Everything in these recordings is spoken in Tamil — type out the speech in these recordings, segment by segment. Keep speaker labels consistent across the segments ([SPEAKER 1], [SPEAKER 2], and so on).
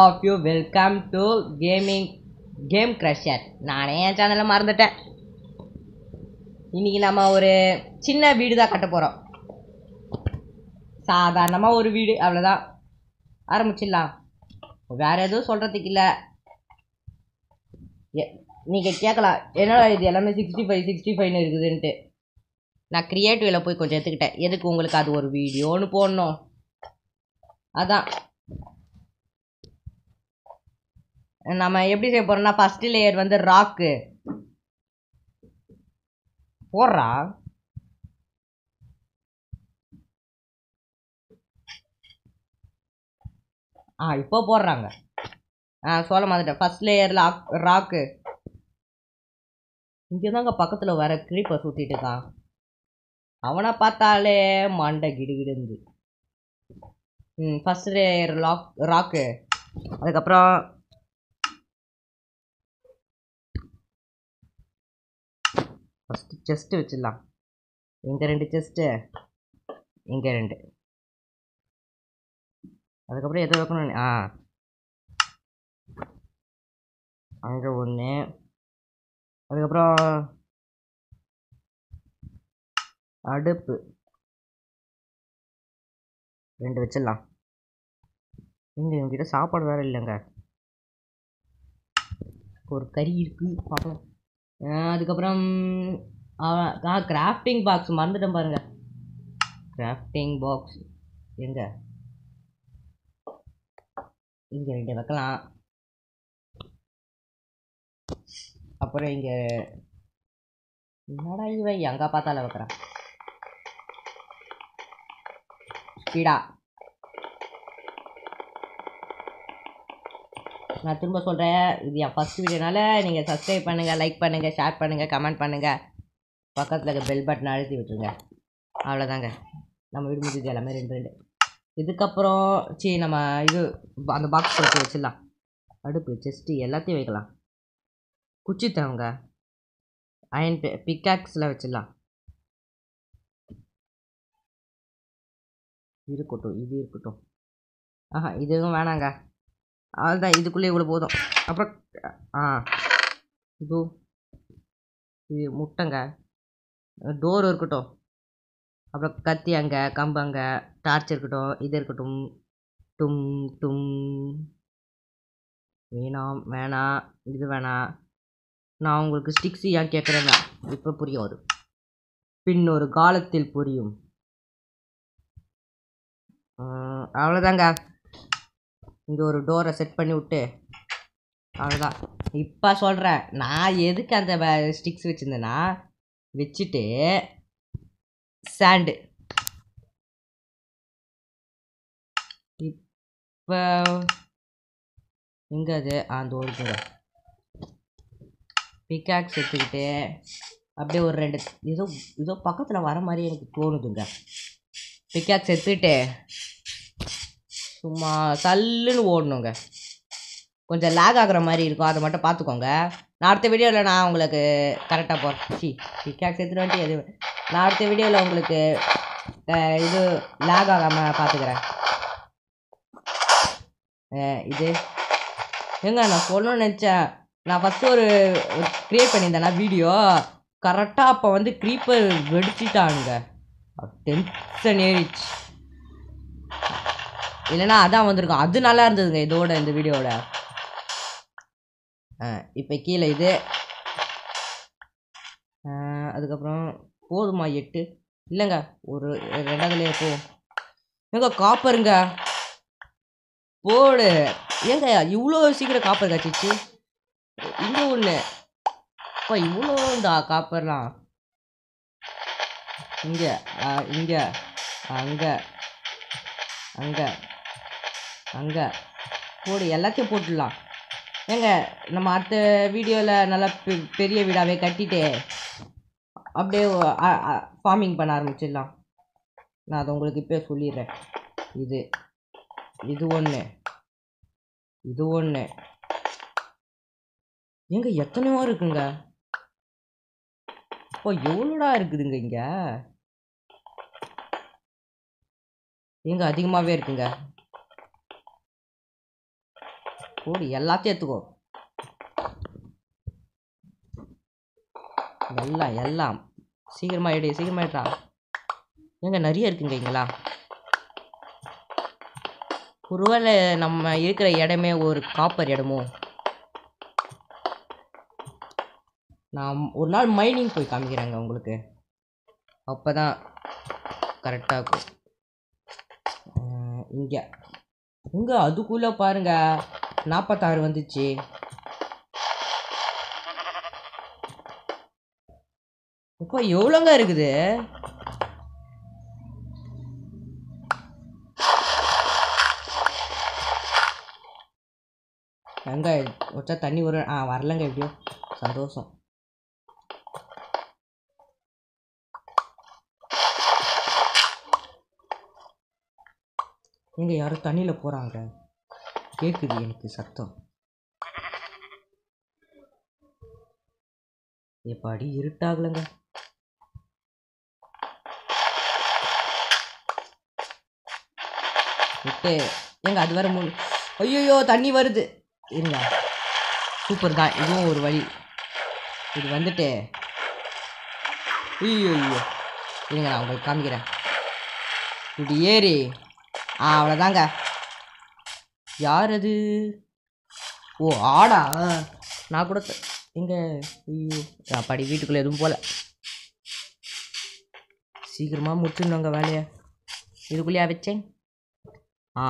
[SPEAKER 1] Of you welcome to gaming game crusher நானே என் சேனலை மறந்துட்டேன் இன்னைக்கு நம்ம ஒரு சின்ன வீடு தான் கட்ட போகிறோம் சாதாரணமாக ஒரு வீடு அவ்வளோதான் ஆரம்பிச்சிடலாம் வேற எதுவும் சொல்கிறதுக்கு இல்லை நீங்கள் கேட்கலாம் என்னடா இது எல்லாமே சிக்ஸ்டி ஃபைவ் சிக்ஸ்டி ஃபைவ்னு இருக்குதுன்ட்டு நான் க்ரியேட்டிவில் போய் கொஞ்சம் எடுத்துக்கிட்டேன் எதுக்கு உங்களுக்கு அது ஒரு வீடியோன்னு போடணும் அதான் நம்ம எப்படி செய்ய போறோம்னா ஃபர்ஸ்ட் லேயர் வந்து ராக்கு போடுறா ஆ இப்போ போடுறாங்க ஆ சொல்ல மாதிரிட்டேன் ஃபர்ஸ்ட் லேயரில் ராக்கு இங்கே தாங்க பக்கத்தில் வர கிரீப்பர் சுற்றிட்டு இருக்கான் அவனை பார்த்தாலே மண்டை கிடுகிடுந்து ம் ஃபர்ஸ்ட் லேயர் லாக் ராக்கு அதுக்கப்புறம் ஃபஸ்ட்டு செஸ்ட்டு வச்சிடலாம் இங்கே ரெண்டு செஸ்ட்டு இங்கே ரெண்டு அதுக்கப்புறம் எதை வைக்கணும் ஆ அங்கே ஒன்று அதுக்கப்புறம் அடுப்பு ரெண்டு வச்சிடலாம் இங்கே இவங்ககிட்ட சாப்பாடு வேறு இல்லைங்க ஒரு கறி இருக்குது பார்க்கலாம் அதுக்கப்புறம் ஆ கிராஃப்டிங் பாக்ஸ் மறந்துட்டேன் பாருங்க கிராஃப்டிங் பாக்ஸ் எங்க இங்கே ரெண்டு வைக்கலாம் அப்புறம் இங்கே என்னடா இவன் எங்கே பார்த்தால வைக்கிறான் ஸ்பீடா நான் திரும்ப சொல்கிறேன் இது என் ஃபஸ்ட் வீடியோனால நீங்கள் சப்ஸ்கிரைப் பண்ணுங்கள் லைக் பண்ணுங்கள் ஷேர் பண்ணுங்கள் கமெண்ட் பண்ணுங்கள் பக்கத்தில் இருக்க பெல் பட்டன் அழுத்தி விட்டுருங்க அவ்வளோதாங்க நம்ம வீடு முடிஞ்சது எல்லாமே ரெண்டு ரெண்டு இதுக்கப்புறம் சரி நம்ம இது அந்த பாக்ஸ் வச்சு வச்சிடலாம் அடுப்பு செஸ்ட்டு எல்லாத்தையும் வைக்கலாம் குச்சி தவங்க அயன் பிக்காக்ஸில் வச்சிடலாம் இருக்கட்டும் இது இருக்கட்டும் ஆஹா இதுவும் வேணாங்க அதுதான் இதுக்குள்ளே இவ்வளோ போதும் அப்புறம் ஆ இது இது முட்டைங்க டோர் இருக்கட்டும் அப்புறம் கத்தி அங்கே கம்பு அங்கே டார்ச் இருக்கட்டும் இது இருக்கட்டும் டும் டும் வேணாம் வேணாம் இது வேணாம் நான் உங்களுக்கு ஸ்டிக்ஸ் ஏன் கேட்குறேன்னா இப்போ புரியும் அது பின் ஒரு காலத்தில் புரியும் அவ்வளோதாங்க இங்கே ஒரு டோரை செட் பண்ணி விட்டு அவ்வளோதான் இப்போ சொல்கிறேன் நான் எதுக்கு அந்த ஸ்டிக்ஸ் வச்சுருந்தேன்னா வச்சுட்டு சாண்டு இப்போ எங்கே அது அந்த ஒரு கூட பிக்காக்ஸ் எடுத்துக்கிட்டு அப்படியே ஒரு ரெண்டு ஏதோ ஏதோ பக்கத்தில் வர மாதிரி எனக்கு தோணுதுங்க பிக்காக்ஸ் எடுத்துக்கிட்டு சும்மா சல்லுன்னு ஓடணுங்க கொஞ்சம் லேக் ஆகுற மாதிரி இருக்கும் அதை மட்டும் பார்த்துக்கோங்க நான் அடுத்த வீடியோவில் நான் உங்களுக்கு கரெக்டாக போகிறேன் சி பிக்காக்ஸ் எடுத்துகிட்டு வந்துட்டு எது நான் அடுத்த வீடியோவில் உங்களுக்கு இது லேக் ஆகாமல் பார்த்துக்கிறேன் இது ஏங்க நான் சொல்லணும்னு நினச்சேன் நான் ஃபஸ்ட்டு ஒரு க்ரியேட் பண்ணியிருந்தேன்னா வீடியோ கரெக்டாக அப்போ வந்து க்ரீப்பர் வெடிச்சிட்டானுங்க டென்ஷன் ஏறிச்சு இல்லைன்னா அதான் வந்திருக்கும் அது நல்லா இருந்ததுங்க இதோட இந்த வீடியோவோட இப்போ கீழே இது அதுக்கப்புறம் போதுமா எட்டு இல்லைங்க ஒரு ரெண்டாவதுலேயே போ எங்க காப்பருங்க போடு ஏங்க இவ்வளோ சீக்கிரம் காப்பர் கச்சிச்சு இங்கே ஒன்று இப்போ இவ்வளோ இந்த காப்பர்லாம் இங்கே இங்கே அங்கே அங்கே அங்கே போடு எல்லாத்தையும் போட்டுடலாம் ஏங்க நம்ம அடுத்த வீடியோவில் நல்லா பெ பெரிய வீடாகவே கட்டிட்டு அப்படியே ஃபார்மிங் பண்ண ஆரம்பிச்சிடலாம் நான் அதை உங்களுக்கு இப்போ சொல்லிடுறேன் இது இது ஒன்று இது ஒன்று எங்க எத்தனையோ இருக்குங்க இப்போ எவ்வளோடா இருக்குதுங்க இங்கே எங்க அதிகமாகவே இருக்குங்க போடு எல்லாத்தையும் எடுத்துக்கோ எல்லாம் எல்லாம் சீக்கிரமா எடு சீக்கிரமா எடுறா எங்க நிறைய இருக்குங்க இங்கெல்லாம் ஒருவேளை நம்ம இருக்கிற இடமே ஒரு காப்பர் இடமோ நான் ஒரு நாள் மைனிங் போய் காமிக்கிறேங்க உங்களுக்கு அப்போ தான் கரெக்டாக இருக்கும் இங்கே இங்கே அதுக்குள்ளே பாருங்க நாற்பத்தாறு வந்துச்சு இப்போ எவ்வளோங்க இருக்குது எங்க வச்சா தண்ணி வரும் ஆ வரலங்க எப்படியோ சந்தோஷம் எங்க யாரும் தண்ணியில் போகிறாங்க கேட்குது எனக்கு சத்தம் எப்பாடி இருட்டாகலைங்க விட்டு ஏங்க அது வேற மூணு ஐயோ தண்ணி வருது இருங்க சூப்பர் தான் இதுவும் ஒரு வழி இது வந்துட்டு ஐயோ ஐயோ இருங்க நான் உங்களுக்கு காமிக்கிறேன் இப்படி ஏறி ஆ அவ்வளோதாங்க யார் அது ஓ ஆடா நான் கூட த- எங்க ஐயோ அப்பாடி வீட்டுக்குள்ளே எதுவும் போல சீக்கிரமாக முடிச்சிடணுங்க வேலையை இதுக்குள்ளேயா வச்சேன் ஆ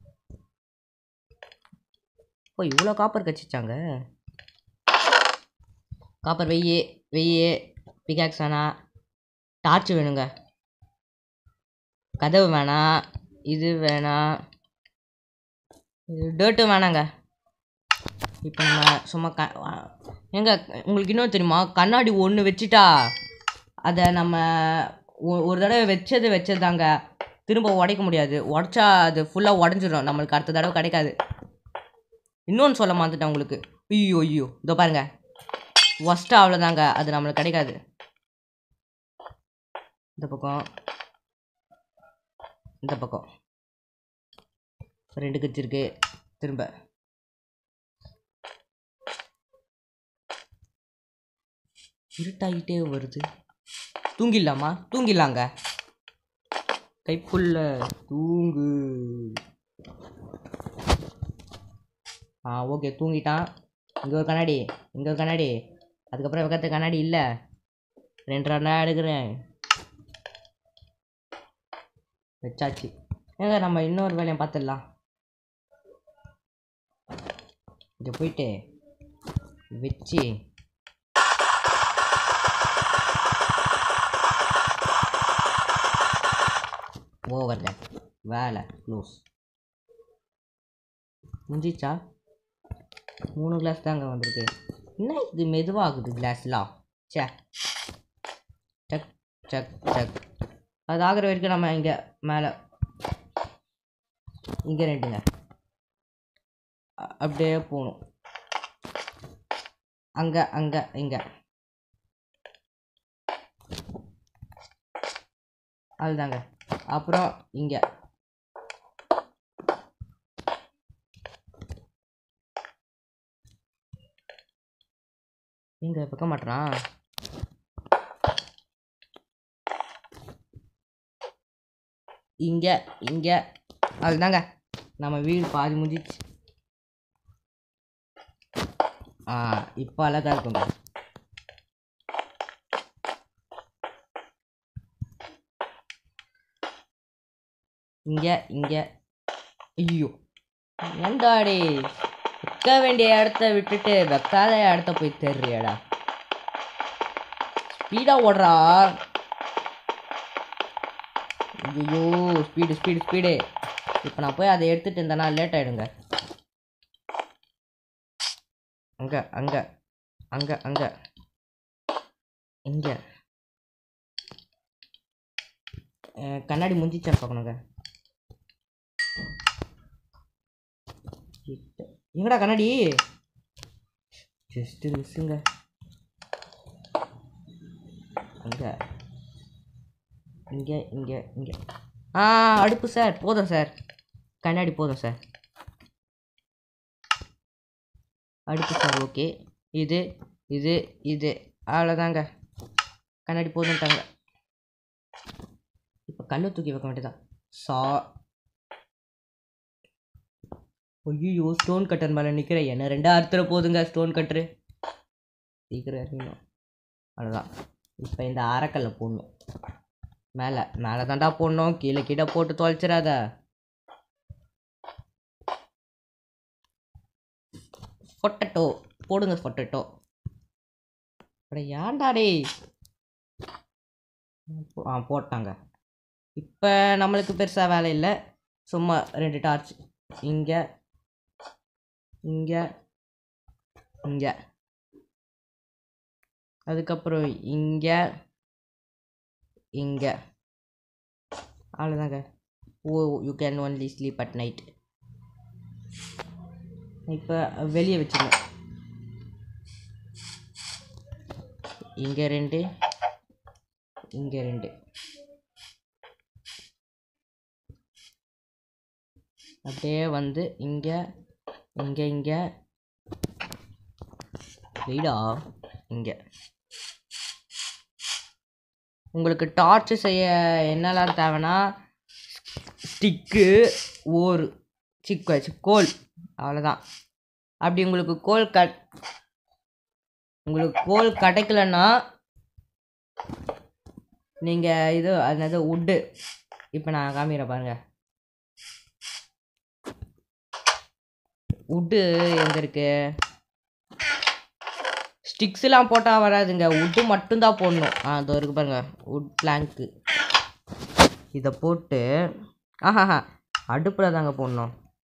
[SPEAKER 1] ஓ இவ்வளோ காப்பர் கச்சிச்சாங்க காப்பர் வெய்யே வெய்யே பிகாக்ஸ் வேணாம் டார்ச் வேணுங்க கதவு வேணாம் இது வேணாம் இது டேர்ட்டும் வேணாங்க இப்போ நம்ம சும்மா க வா- ஏங்க உங்களுக்கு இன்னும் தெரியுமா கண்ணாடி ஒன்று வச்சுட்டா அதை நம்ம ஒ- ஒரு தடவை வச்சது வச்சதாங்க திரும்ப உடைக்க முடியாது உடச்சா அது ஃபுல்லாக உடஞ்சிரும் நம்மளுக்கு அடுத்த தடவை கிடைக்காது இன்னொன்று சொல்ல மாந்துட்டேன் உங்களுக்கு ஐயோ ஐயோ இதோ பாருங்க ஒஸ்ட்டாக அவ்வளோதாங்க அது நம்மளுக்கு கிடைக்காது இந்த பக்கம் இந்த பக்கம் ரெண்டு கட்சி இருக்கு திரும்ப இருட்டாகிட்டே வருது தூங்கிடலாமா தூங்கிடலாங்க கைப்புள்ள தூங்கு ஆ ஓகே தூங்கிட்டான் இங்கே ஒரு கண்ணாடி இங்கே ஒரு கண்ணாடி அதுக்கப்புறம் வைக்கிறது கண்ணாடி இல்லை ரெண்டு ரெண்டா எடுக்கிறேன் வச்சாச்சு ஏங்க நம்ம இன்னொரு வேலையை பார்த்துடலாம் இங்கே போயிட்டு வச்சு ஓவருங்க வேலை க்ளோஸ் முடிஞ்சிச்சா மூணு கிளாஸ் தாங்க வந்திருக்கு என்ன இது மெதுவாகுது கிளாஸ்லாம் சே சக் சக் சக் அது ஆகிற வரைக்கும் நம்ம இங்கே மேலே இங்கே ரெண்டுங்க அ- அப்படியே போகணும் அங்கே அங்கே இங்கே அதுதாங்க அப்புறம் இங்கே இங்கே வைக்க மாட்டேறான் இங்கே இங்கே அதுதாங்க நம்ம வீடு பாதி முடிஞ்சிச்சு ஆ இப்போ அழகா இருக்குங்க இங்கே இங்கே ஐயோ ஏண்டாடி வைக்க வேண்டிய இடத்த விட்டுட்டு வைக்காத இடத்த போய் தேடுறியாடா ஸ்பீடாக ஓடுறா ஐயோ ஸ்பீடு ஸ்பீடு ஸ்பீடு இப்போ நான் போய் அதை எடுத்துட்டு இருந்தேன்னா லேட் ஆகிடுங்க அங்கே அங்கே அங்கே அங்கே இங்கே கண்ணாடி முஞ்சிச்சான்னு பார்க்கணுங்க கிட்ட. எங்கடா கண்ணாடி ஜஸ்ட் மிஸ்ஸுங்க அங்க இங்கே இங்கே இங்கே ஆ அடுப்பு சார் போதும் சார் கண்ணாடி போதும் சார் அடுப்பு சார் ஓகே இது இது இது அவ்வளோதாங்க கண்ணாடி போதுன்ட்டாங்க இப்போ கல்லை தூக்கி வைக்க வேண்டியதான் சா ஐயோ ஸ்டோன் கட்டர் மேலே நிற்கிறேன் என்ன ரெண்டா அறுத்துற போதுங்க ஸ்டோன் கட்டரு சீக்கிரம் இறங்கணும் அவ்வளோதான் இப்போ இந்த அரைக்கல்லை போடணும் மேலே மேலே தாண்டா போடணும் கீழே கீழே போட்டு தொலைச்சிடாத பொட்டட்டோ போடுங்க பொட்டட்டோ அட ஏன்டா டேய் ஆ போட்டாங்க இப்போ நம்மளுக்கு பெருசாக வேலை இல்லை சும்மா ரெண்டு டார்ச் இங்கே இங்கே இங்கே அதுக்கப்புறம் இங்கே இங்கே அவ்வளோதாங்க oh you can only sleep at night இப்போ வெளியே வச்சுருங்க இங்கே ரெண்டு இங்கே ரெண்டு அப்படியே வந்து இங்கே இங்கே இங்கே வெயிடா இங்கே உங்களுக்கு டார்ச் செய்ய என்னெல்லாம் தேவைன்னா ஸ்டிக்கு ஓர் சிக்கு வச்சு கோல் அவ்வளோதான் அப்படி உங்களுக்கு கோல் கட் உங்களுக்கு கோல் கிடைக்கலன்னா நீங்கள் இது என்னது உட்டு இப்போ நான் காமிக்கிறேன் பாருங்க உட்டு எங்கே இருக்கு ஸ்டிக்ஸ்லாம் போட்டால் வராதுங்க உட்டு மட்டும்தான் போடணும் ஆ அதோ இருக்கு பாருங்க உட் பிளாங்க்கு இதை போட்டு ஆஹாஹா அடுப்பில் தாங்க போடணும்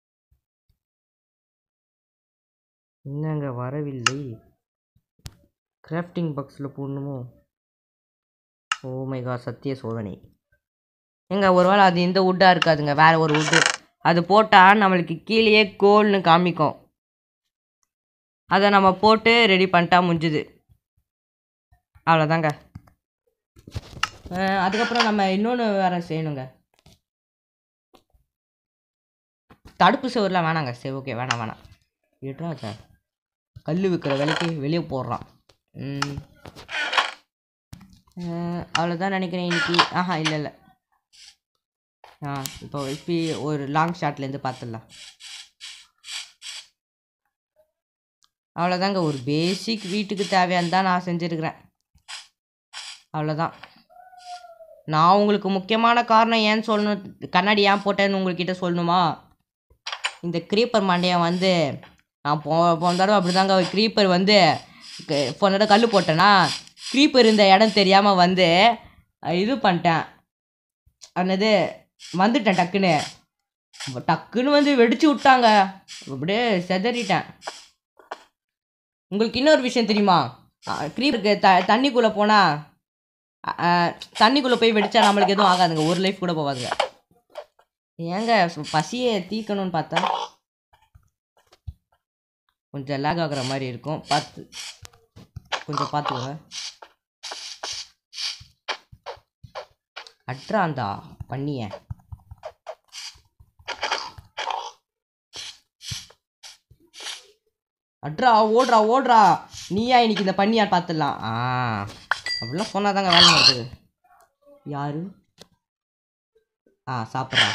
[SPEAKER 1] என்னங்க வரவில்லை கிராஃப்டிங் பாக்ஸில் போடணுமோ ஓ மை காட் சத்திய சோதனை எங்க ஒருவேளை அது இந்த வுட்டாக இருக்காதுங்க வேற ஒரு வுட்டு அது போட்டால் நம்மளுக்கு கீழேயே கோல்னு காமிக்கும் அதை நம்ம போட்டு ரெடி பண்ணிட்டா முடிஞ்சுது அவ்வளோதாங்க அஹ் அதுக்கப்புறம் நம்ம இன்னொன்று வேற செய்யணுங்க தடுப்பு சுவர்லாம் வேணாங்க சரி ஓகே வேணாம் வேணாம் விட்றா சார் கல் விற்கிற விலைக்கு வெளியே போடுறான் ம். அஹ் அவ்வளோதான் நினைக்கிறேன் இன்னைக்கு ஆஹா இல்லை இல்லை ஆ இப்போ இப்போ ஒரு லாங் ஷாட்லேருந்து பார்த்துடலாம் அவ்வளோதாங்க ஒரு பேசிக் வீட்டுக்கு தேவையானது தான் நான் செஞ்சுருக்கிறேன் அவ்வளோதான் நான் உங்களுக்கு முக்கியமான காரணம் ஏன்னு சொல்லணும் கண்ணாடி ஏன் போட்டேன்னு உங்கள்கிட்ட சொல்லணுமா இந்த க்ரீப்பர் மண்டையன் வந்து நான் போ போன தடவை அப்படி தாங்க க்ரீப்பர் வந்து க- போன தடவை கல் போட்டேன்னா க்ரீப்பர் இருந்த இடம் தெரியாமல் வந்து அஹ், இது பண்ணிட்டேன் என்னது வந்துட்டேன் டக்குன்னு டக்குன்னு வந்து வெடிச்சு விட்டாங்க அப்படியே செதறிட்டேன் உங்களுக்கு இன்னொரு விஷயம் தெரியுமா க்ரீப்பருக்கு த தண்ணிக்குள்ளே போனால் தண்ணிக்குள்ளே போய் வெடிச்சா நம்மளுக்கு எதுவும் ஆகாதுங்க ஒரு லைஃப் கூட போகாதுங்க ஏங்க சு- பசியை தீக்கணும்னு பார்த்தா கொஞ்சம் லேக் ஆகுற மாதிரி இருக்கும் பார்த்து கொஞ்சம் பார்த்துக்கோங்க அட்ராந்தா பண்ணிய அட்ரா ஓடுறா ஓடுறா நீயா இன்னைக்கு இந்த பண்ணியான்னு பார்த்துடலாம் ஆ அப்படிலாம் சொன்னாதாங்க வேலை நடக்குது யாரு ஆ சாப்பிட்றா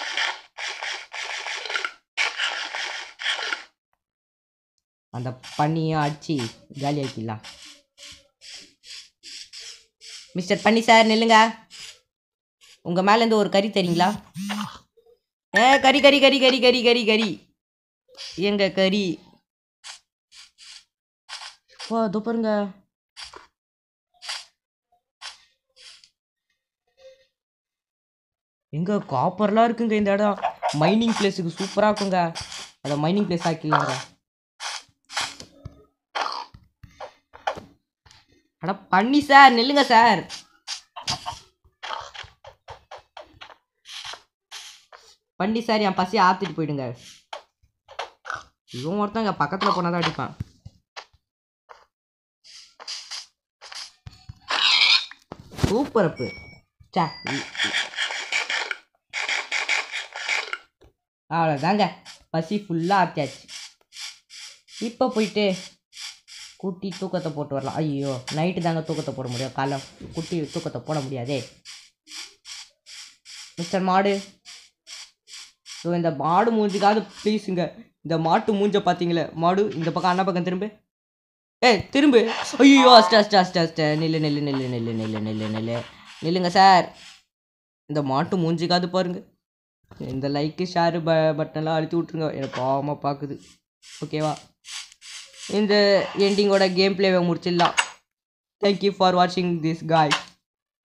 [SPEAKER 1] அந்த பண்ணியும் அடிச்சு காலியாக்கிடலாம் மிஸ்டர் பண்ணி சார் நில்லுங்க உங்கள் மேலேருந்து ஒரு கறி தெரியுங்களா ஏ கறி கறி கறி கறி கறி கறி கறி எங்க கறி வா இதோ பாருங்க எங்க காப்பர்லாம் இருக்குங்க இந்த இடம் மைனிங் பிளேஸுக்கு சூப்பராக இருக்குங்க அதை மைனிங் பிளேஸ் ஆக்கிடலாங்க அட பண்ணி சார் நில்லுங்க சார் பண்ணி சார் என் பசியை ஆத்திட்டு போயிடுங்க இவன் ஒருத்தங்க பக்கத்தில் போனால் தான் அடிப்பான் சூப்பர் அப்பு சே அவ்வளோதாங்க பசி ஃபுல்லாக ஆத்தியாச்சு இப்போ போயிட்டு குட்டி தூக்கத்தை போட்டு வரலாம் ஐயோ நைட்டு தாங்க தூக்கத்தை போட முடியும் காலைல குட்டி தூக்கத்தை போட முடியாதே மிஸ்டர் மாடு ஸோ இந்த மாடு மூஞ்சிக்காவது ப்ளீஸுங்க இந்த மாட்டு மூஞ்ச பார்த்தீங்களே மாடு இந்த பக்கம் அண்ணா பக்கம் திரும்ப ஏய் திரும்பு ஐயோ அஸ்ட அஸ்ட அஸ்ட அஸ்ட நில்லு நில்லு நில்லு நில்லு நில்லு நில்லு நில்லு நில்லுங்க சார் இந்த மாட்டு மூஞ்சிக்காவது பாருங்க இந்த லைக்கு ஷேரு ப பட்டன்லாம் அழுத்தி விட்ருங்க எனக்கு பாவமாக பார்க்குது ஓகேவா இந்த எண்டிங்கோட கேம் பிளேவை முடிச்சிடலாம் தேங்க்யூ ஃபார் வாட்சிங் this guys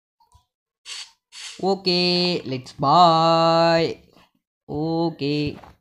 [SPEAKER 1] okay let's bye okay